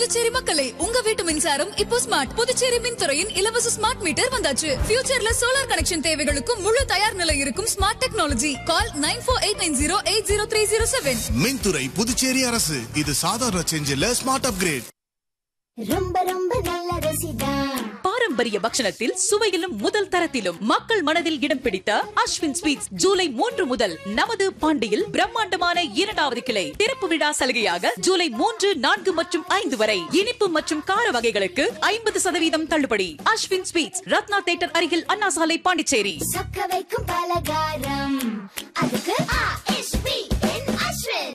புதுச்சேரி மக்களே உங்க வீட்டு மின்சாரம் இப்போ ஸ்மார்ட் புதுச்சேரி மின்துறையின் இலவச ஸ்மார்ட் மீட்டர் வந்தாச்சு ஃபியூச்சர்ல சோலார் கனெக்ஷன் தேவைகளுக்கும் முழு தயார் நிலை இருக்கும் smart technology call nine four eight nine zero eight zero three zero seven மின்துறை புதுச்சேரி அரசு இது சாதாரண சேஞ்ச் இல்ல ஸ்மார்ட் அப்கிரேட் ரொம்ப ரொம்ப நல்ல ருசிதா பாரம்பரிய பக்ஷணத்தில் சுவையிலும் முதல் தரத்திலும் மக்கள் மனதில் இடம் பிடித்த அஸ்வின் ஸ்வீட்ஸ் ஜூலை மூன்று முதல் நமது பாண்டியில் பிரம்மாண்டமான இரண்டாவது கிளை திறப்பு விழா சலுகையாக ஜூலை மூன்று நான்கு மற்றும் ஐந்து வரை இனிப்பு மற்றும் கார வகைகளுக்கு ஐம்பது சதவீதம் தள்ளுபடி அஸ்வின் ஸ்வீட்ஸ் ரத்னா தேட்டர் அருகில் அண்ணா சாலை பாண்டிச்சேரி சொக்க வைக்கும் பலகாரம் அதுக்கு ஆ.எஸ்.பி. என் அஸ்வின்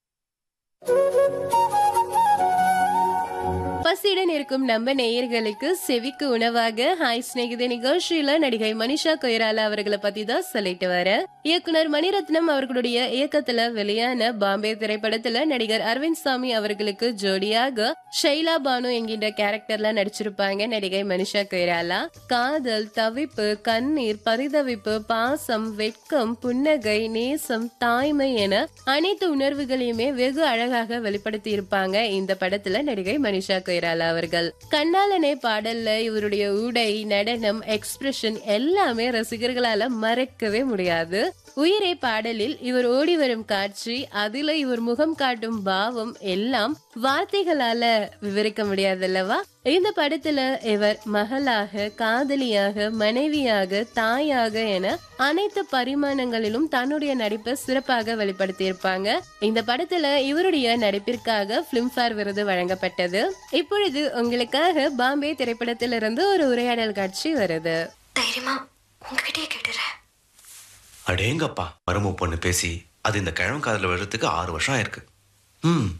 பசியுடன் இருக்கும் நம்ம நேயர்களுக்கு செவிக்கு உணவாக ஹாய் சிநேகித நிகழ்ச்சியில நடிகை மனிஷா கொய்ராலா அவர்களை பத்தி தான் சொல்லிட்டு வர இயக்குனர் மணிரத்னம் அவர்களுடைய இயக்கத்துல வெளியான பாம்பே திரைப்படத்துல நடிகர் அரவிந்த் சாமி அவர்களுக்கு ஜோடியாக ஷைலா பானு என்கின்ற கேரக்டர்ல நடிச்சிருப்பாங்க நடிகை மனிஷா கொய்ராலா காதல் தவிப்பு கண்ணீர் பரிதவிப்பு பாசம் வெட்கம் புன்னகை நேசம் தாய்மை என அனைத்து உணர்வுகளையுமே வெகு அழகாக வெளிப்படுத்தி இருப்பாங்க இந்த படத்துல நடிகை மனிஷா கொய்ராலா அவர்கள் கண்ணாலனே பாடல்ல இவருடைய உடை நடனம் எக்ஸ்பிரஷன் எல்லாமே ரசிகர்களால மறக்கவே முடியாது உயிரை பாடலில் இவர் ஓடி வரும் காட்சி அதுல இவர் முகம் காட்டும் பாவம் எல்லாம் வார்த்தைகளால விவரிக்க முடியாதல்லவா இந்த படத்துல இவர் மகளாக காதலியாக மனைவியாக தாயாக என அனைத்து பரிமாணங்களிலும் தன்னுடைய நடிப்பை சிறப்பாக வெளிப்படுத்தியிருப்பாங்க இந்த படத்துல இவருடைய நடிப்பிற்காக பிலிம்ஃபேர் விருது வழங்கப்பட்டது இப்பொழுது உங்களுக்காக பாம்பே திரைப்படத்திலிருந்து ஒரு உரையாடல் காட்சி வருது தைரியமா உங்ககிட்டயே கேட்டுறேன் அடேங்கப்பா மரும பொண்ணு பேசி அது இந்த கிழமை காதுல விழுறதுக்கு ஆறு வருஷம் ஆயிருக்கு ம்